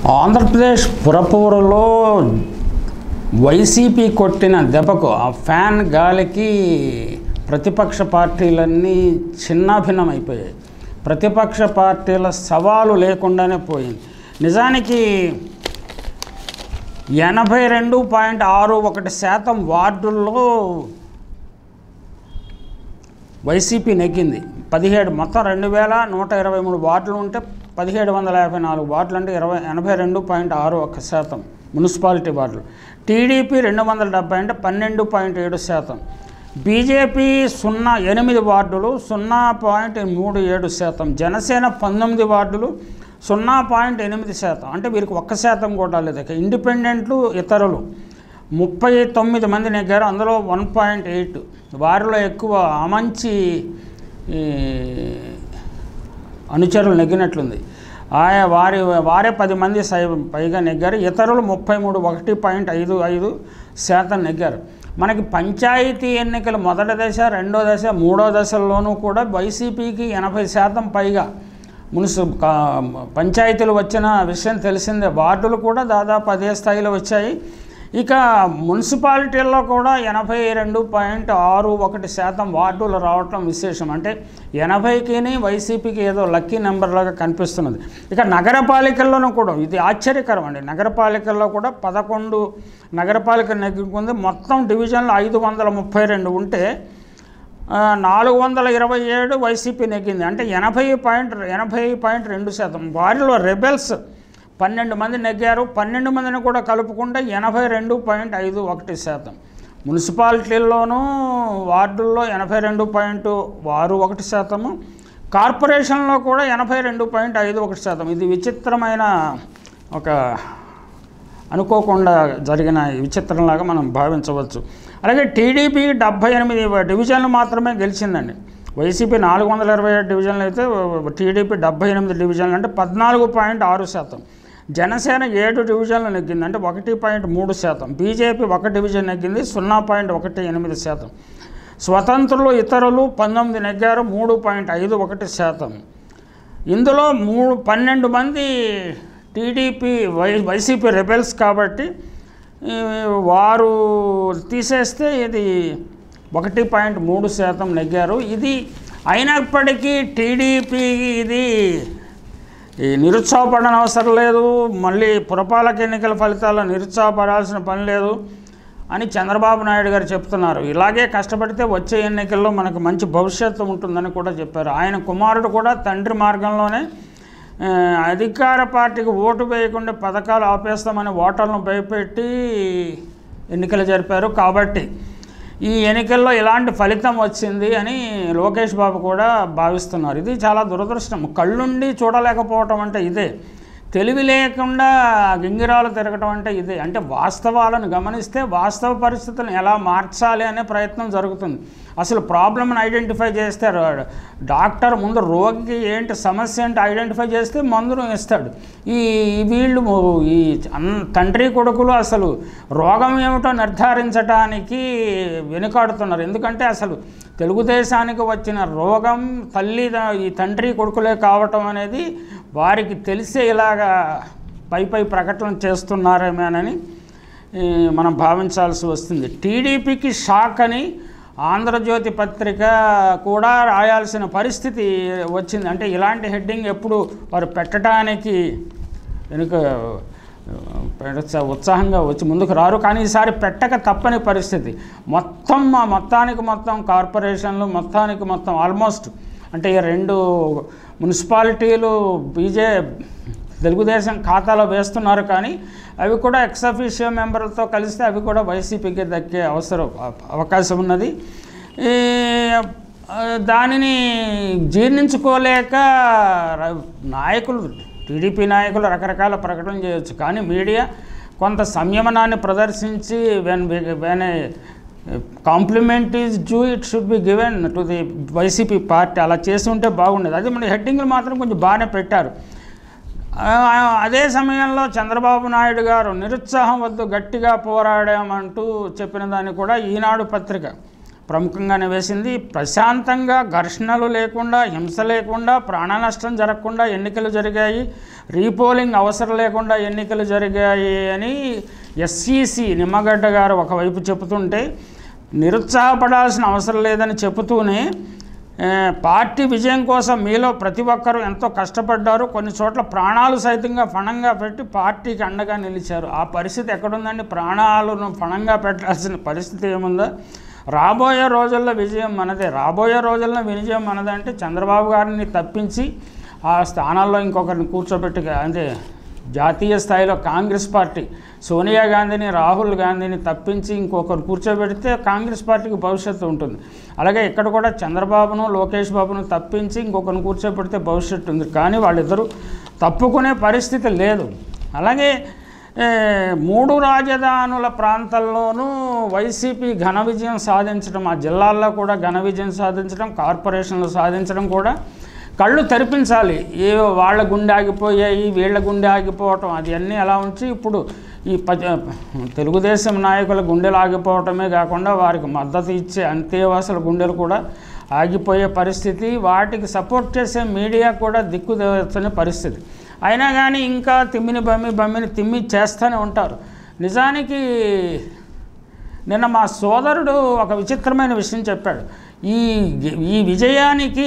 Andhra Pradesh పురపూరలో YCP కొట్టిన దెబ్బకు ఆ ఫ్యాన్ గాలికి ప్రతిపక్ష పార్టీలన్నీ చిన్నాభిన్నమైపోయాయి ప్రతిపక్ష పార్టీల సవాలు లేకుండానే పోయింది నిజానికి ఎనభై రెండు పాయింట్ ఆరు ఒకటి శాతం వార్డుల్లో వైసీపీ నెగ్గింది పదిహేడు మొత్తం రెండు వేల నూట ఇరవై మూడు వార్డులు ఉంటే పదిహేడు వందల యాభై నాలుగు వార్డులు అంటే ఇరవై ఎనభై రెండు పాయింట్ ఆరు ఒక్క శాతం మున్సిపాలిటీ వార్డులు టీడీపీ రెండు వందల డెబ్బై అంటే పన్నెండు పాయింట్ ఏడు శాతం బీజేపీ సున్నా ఎనిమిది వార్డులు సున్నా పాయింట్ మూడు ఏడు శాతం జనసేన పంతొమ్మిది వార్డులు సున్నా పాయింట్ ఎనిమిది శాతం అంటే వీరికి ఒక్క శాతం కూడా లేదు ఇక ఇండిపెండెంట్లు ఇతరులు ముప్పై తొమ్మిది మంది నెగ్గారు అందులో వన్ పాయింట్ ఎయిట్ వారిలో ఎక్కువ అమంచి ఈ, అనుచరులు నెగ్గినట్లుంది ఆయా వారి వారే పది మంది సై పైగా నెగ్గారు ఇతరులు ముప్పై మూడు ఒకటి పాయింట్ ఐదు ఐదు శాతం నెగ్గారు మనకి పంచాయతీ ఎన్నికలు మొదటి దశ రెండో దశ మూడో దశల్లోనూ కూడా వైసీపీకి ఎనభై శాతం పైగా మున్సి కా- పంచాయతీలు వచ్చిన విషయం తెలిసిందే వార్డులు కూడా దాదాపు అదే స్థాయిలో వచ్చాయి ఇక మున్సిపాలిటీల్లో కూడా ఎనభై రెండు పాయింట్ ఆరు ఒకటి శాతం వార్డులు రావటం విశేషం అంటే ఎనభైకిని వైసీపీకి ఏదో లక్కీ నెంబర్ లాగా కనిపిస్తున్నది ఇక నగరపాలికల్లోనూ కూడా ఇది ఆశ్చర్యకరం అండి నగరపాలికల్లో కూడా పదకొండు నగరపాలిక నెగ్గుకుంది మొత్తం డివిజన్లు ఐదు వందల ముప్పై రెండు ఉంటే ఆ, నాలుగు వందల ఇరవై ఏడు వైసీపీ నెగ్గింది అంటే ఎనభై పాయింట్ ఎనభై పాయింట్ రెండు శాతం వారిలో రెబెల్స్ పన్నెండు మంది నెగ్గారు పన్నెండు మందిని కూడా కలుపుకుంటే ఎనభై రెండు పాయింట్ ఐదు ఒకటి శాతం మున్సిపాలిటీల్లోనూ వార్డుల్లో ఎనభై రెండు పాయింట్ ఆరు ఒకటి శాతము కార్పొరేషన్లో కూడా ఎనభై రెండు పాయింట్ ఐదు ఒకటి శాతం ఇది విచిత్రమైన ఒక అనుకోకుండా జరిగిన ఈ విచిత్రంలాగా మనం భావించవచ్చు అలాగే టీడీపీ డెబ్బై ఎనిమిది డివిజన్లు మాత్రమే గెలిచిందండి వైసీపీ నాలుగు వందల ఇరవై ఏడు డివిజన్లు అయితే టీడీపీ డెబ్బై ఎనిమిది డివిజన్లు అంటే పద్నాలుగు పాయింట్ ఆరు శాతం జనసేన ఏడు డివిజన్లు నెగ్గింది అంటే ఒకటి పాయింట్ మూడు శాతం బీజేపీ ఒక డివిజన్ నెగ్గింది సున్నా పాయింట్ ఒకటి ఎనిమిది శాతం స్వతంత్రులు ఇతరులు పంతొమ్మిది నెగ్గారు మూడు పాయింట్ ఐదు ఒకటి శాతం ఇందులో మూడు పన్నెండు మంది టీడీపీ వై వైసీపీ రెబెల్స్ కాబట్టి ఈ, వారు తీసేస్తే ఇది ఒకటి పాయింట్ మూడు శాతం నెగ్గారు ఇది అయినప్పటికీ టీడీపీ ఇది ఈ నిరుత్సాహపడని అవసరం లేదు మళ్ళీ పురపాలక ఎన్నికల ఫలితాల్లో నిరుత్సాహపడాల్సిన పని లేదు అని చంద్రబాబు నాయుడు గారు చెప్తున్నారు ఇలాగే కష్టపడితే వచ్చే ఎన్నికల్లో మనకు మంచి భవిష్యత్తు ఉంటుందని కూడా చెప్పారు ఆయన కుమారుడు కూడా తండ్రి మార్గంలోనే ఆ, అధికార పార్టీకి ఓటు వేయకుండా పథకాలు ఆపేస్తామని ఓటర్లను భయపెట్టి ఎన్నికలు జరిపారు కాబట్టి ఈ ఎన్నికల్లో ఇలాంటి ఫలితం వచ్చింది అని లోకేష్ బాబు కూడా భావిస్తున్నారు ఇది చాలా దురదృష్టం కళ్ళుండి చూడలేకపోవటం అంటే ఇదే తెలివి లేకుండా గింగిరాలు తిరగటం అంటే ఇదే అంటే వాస్తవాలను గమనిస్తే వాస్తవ పరిస్థితులను ఎలా మార్చాలి అనే ప్రయత్నం జరుగుతుంది అసలు ప్రాబ్లమ్ని ఐడెంటిఫై చేస్తే రా- డాక్టర్ ముందు రోగికి ఏంటి సమస్య ఏంటి ఐడెంటిఫై చేస్తే మందును ఇస్తాడు ఈ వీళ్ళు ఈ అన్- తండ్రి కొడుకులు అసలు రోగం ఏమిటో నిర్ధారించడానికి వెనుకాడుతున్నారు ఎందుకంటే అసలు తెలుగుదేశానికి వచ్చిన రోగం తల్లి ఈ తండ్రి కొడుకులే కావటం అనేది వారికి తెలిసే ఇలాగా పై పై ప్రకటన చేస్తున్నారేమోనని ఈ, మనం భావించాల్సి వస్తుంది టీడీపీకి షాక్ అని ఆంధ్రజ్యోతి పత్రిక కూడా రాయాల్సిన పరిస్థితి వచ్చింది అంటే ఇలాంటి హెడ్డింగ్ ఎప్పుడు వారు పెట్టడానికి వెనుక పెడచ- ఉత్సాహంగా వచ్చి ముందుకు రారు కానీ ఈసారి పెట్టక తప్పని పరిస్థితి మొత్తం మా మొత్తానికి మొత్తం కార్పొరేషన్లు మొత్తానికి మొత్తం ఆల్మోస్ట్ అంటే ఈ రెండు మున్సిపాలిటీలు బీజే తెలుగుదేశం ఖాతాలో వేస్తున్నారు కానీ అవి కూడా ఎక్సఫిషియో మెంబర్లతో కలిస్తే అవి కూడా వైసీపీకి దక్కే అవసరం అవకాశం ఉన్నది ఈ ఆ, దానిని జీర్ణించుకోలేక ర- నాయకులు టీడీపీ నాయకులు రకరకాల ప్రకటన చేయొచ్చు కానీ మీడియా కొంత సంయమనాన్ని ప్రదర్శించి when when compliment is due it should be given to the YCP party అలా చేసి ఉంటే బాగుండేది అది మన హెడ్డింగ్లు మాత్రం కొంచెం బాగానే పెట్టారు ఆ, అదే సమయంలో చంద్రబాబు నాయుడు గారు నిరుత్సాహం వద్దు గట్టిగా పోరాడామంటూ చెప్పిన దాన్ని కూడా ఈనాడు పత్రిక ప్రముఖంగానే వేసింది ప్రశాంతంగా ఘర్షణలు లేకుండా హింస లేకుండా ప్రాణ నష్టం జరగకుండా ఎన్నికలు జరిగాయి రీపోలింగ్ అవసరం లేకుండా ఎన్నికలు జరిగాయి అని ఎస్సీసీ నిమ్మగడ్డ గారు ఒకవైపు చెబుతుంటే నిరుత్సాహపడాల్సిన అవసరం లేదని చెబుతూనే ఏ, పార్టీ విజయం కోసం మీలో ప్రతి ఒక్కరూ ఎంతో కష్టపడ్డారు కొన్ని చోట్ల ప్రాణాలు సైతంగా ఫణంగా పెట్టి పార్టీకి అండగా నిలిచారు ఆ పరిస్థితి ఎక్కడుందండి ప్రాణాలను ఫణంగా పెట్టాల్సిన పరిస్థితి ఏముందో రాబోయే రోజుల్లో విజయం మనదే రాబోయే రోజుల్లో విజయం మనదంటే చంద్రబాబు గారిని తప్పించి ఆ స్థానాల్లో ఇంకొకరిని కూర్చోబెట్టి అంటే జాతీయ స్థాయిలో కాంగ్రెస్ పార్టీ సోనియా గాంధీని రాహుల్ గాంధీని తప్పించి ఇంకొకరు కూర్చోబెడితే కాంగ్రెస్ పార్టీకి భవిష్యత్తు ఉంటుంది అలాగే ఇక్కడ కూడా చంద్రబాబును లోకేష్ బాబును తప్పించి ఇంకొకరిని కూర్చోబెడితే భవిష్యత్తు ఉంది కానీ వాళ్ళిద్దరూ తప్పుకునే పరిస్థితి లేదు అలాగే ఏ, మూడు రాజధానుల ప్రాంతాల్లోనూ వైసీపీ ఘన విజయం సాధించడం ఆ జిల్లాల్లో కూడా ఘన విజయం సాధించడం కార్పొరేషన్లు సాధించడం కూడా కళ్ళు తెరిపించాలి ఏ వాళ్ళ గుండె ఆగిపోయాయి వీళ్ళ గుండె ఆగిపోవటం అది అన్నీ అలా ఉంచి ఇప్పుడు ఈ పజ తెలుగుదేశం నాయకుల గుండెలు ఆగిపోవటమే కాకుండా వారికి మద్దతు ఇచ్చే అంతేవాసుల గుండెలు కూడా ఆగిపోయే పరిస్థితి వాటికి సపోర్ట్ చేసే మీడియా కూడా దిక్కు తెచ్చని పరిస్థితి అయినా కానీ ఇంకా తిమ్మిని బమ్మి బమ్మిని తిమ్మి చేస్తూనే ఉంటారు నిజానికి నిన్న మా సోదరుడు ఒక విచిత్రమైన విషయం చెప్పాడు ఈ ఈ విజయానికి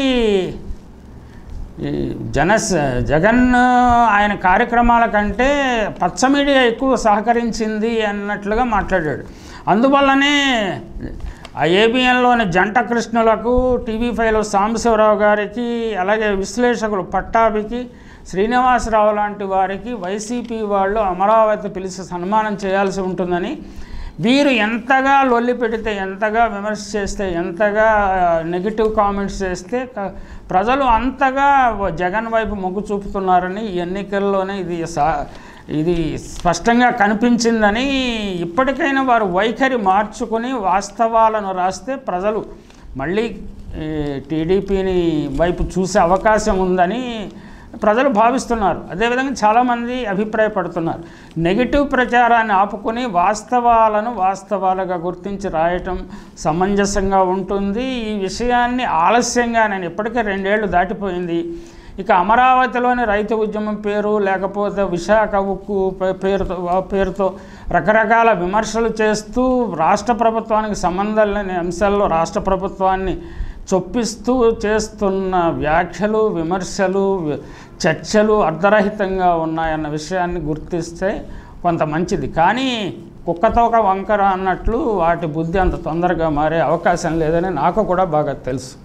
ఈ జనస్ జగన్ ఆయన కార్యక్రమాల కంటే పచ్చ మీడియా ఎక్కువ సహకరించింది అన్నట్లుగా మాట్లాడాడు అందువల్లనే ఆ ఏబిఎన్లోని జంట కృష్ణులకు టీవీ ఫైవ్లో సాంబశివరావు గారికి అలాగే విశ్లేషకులు పట్టాభికి శ్రీనివాసరావు లాంటి వారికి వైసీపీ వాళ్ళు అమరావతి పిలిచి సన్మానం చేయాల్సి ఉంటుందని వీరు ఎంతగా లొల్లి పెడితే ఎంతగా విమర్శ చేస్తే ఎంతగా నెగిటివ్ కామెంట్స్ చేస్తే క- ప్రజలు అంతగా జగన్ వైపు మొగ్గు చూపుతున్నారని ఈ ఎన్నికల్లోనే ఇది సా ఇది స్పష్టంగా కనిపించిందని ఇప్పటికైనా వారు వైఖరి మార్చుకొని వాస్తవాలను రాస్తే ప్రజలు మళ్ళీ ఈ, టీడీపీని వైపు చూసే అవకాశం ఉందని ప్రజలు భావిస్తున్నారు అదేవిధంగా చాలామంది అభిప్రాయపడుతున్నారు నెగిటివ్ ప్రచారాన్ని ఆపుకొని వాస్తవాలను వాస్తవాలుగా గుర్తించి రాయటం సమంజసంగా ఉంటుంది ఈ విషయాన్ని ఆలస్యంగా నేను ఇప్పటికే రెండేళ్లు దాటిపోయింది ఇక అమరావతిలోని రైతు ఉద్యమం పేరు లేకపోతే విశాఖ ఉక్కు పే- పేరుతో ఆ పేరుతో రకరకాల విమర్శలు చేస్తూ రాష్ట్ర ప్రభుత్వానికి సంబంధం లేని అంశాల్లో రాష్ట్ర ప్రభుత్వాన్ని చొప్పిస్తూ చేస్తున్న వ్యాఖ్యలు విమర్శలు వి- చర్చలు అర్ధరహితంగా ఉన్నాయన్న విషయాన్ని గుర్తిస్తే కొంత మంచిది కానీ కుక్కతోక వంకర అన్నట్లు వాటి బుద్ధి అంత తొందరగా మారే అవకాశం లేదని నాకు కూడా బాగా తెలుసు